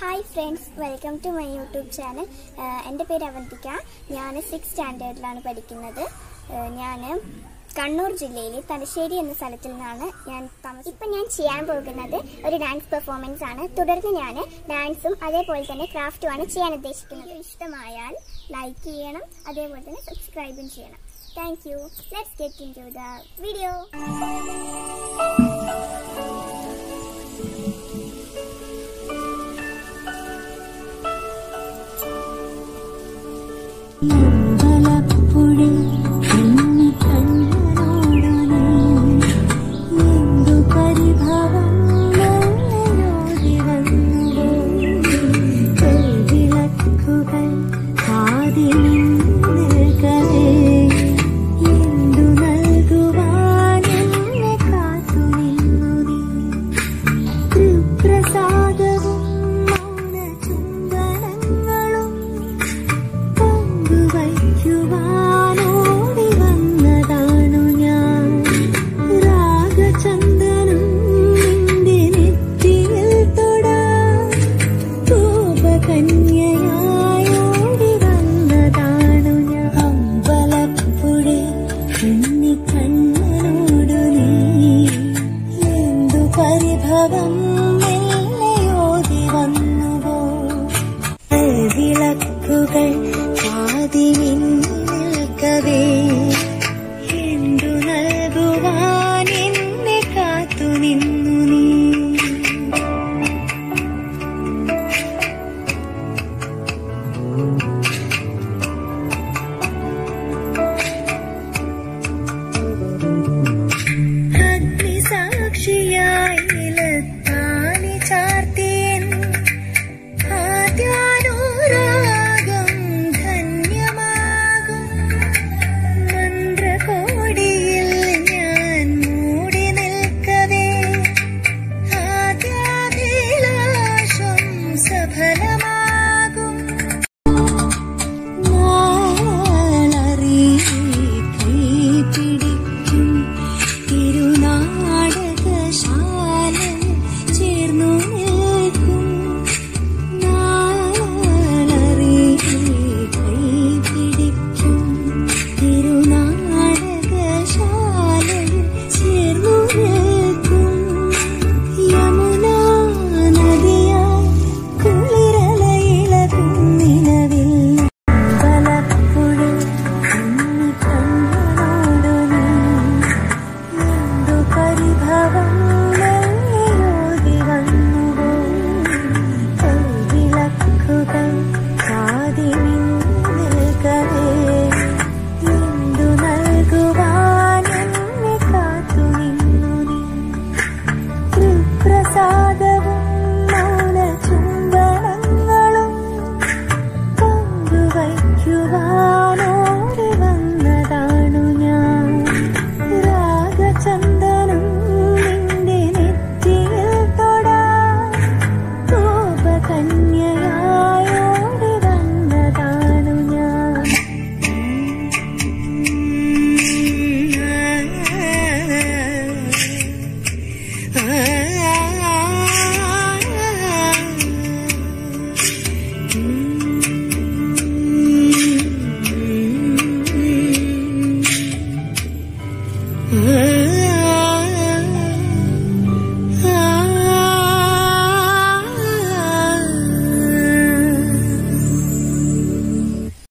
hi friends welcome to my YouTube channel എൻ്റെ പേര് അവന്തിക ഞാൻ സിക്സ് സ്റ്റാൻഡേർഡിലാണ് പഠിക്കുന്നത് ഞാൻ കണ്ണൂർ ജില്ലയിലെ തലശ്ശേരി എന്ന സ്ഥലത്തിൽ നിന്നാണ് ഞാൻ താമസം ഇപ്പം ഞാൻ ചെയ്യാൻ പോകുന്നത് ഒരു ഡാൻസ് പെർഫോമൻസ് ആണ് തുടർന്ന് ഞാൻ ഡാൻസും അതേപോലെ തന്നെ ക്രാഫ്റ്റുമാണ് ചെയ്യാൻ ഉദ്ദേശിക്കുന്നത് ഇഷ്ടമായാൽ ലൈക്ക് ചെയ്യണം അതേപോലെ തന്നെ സബ്സ്ക്രൈബും ചെയ്യണം thank you let's get into the video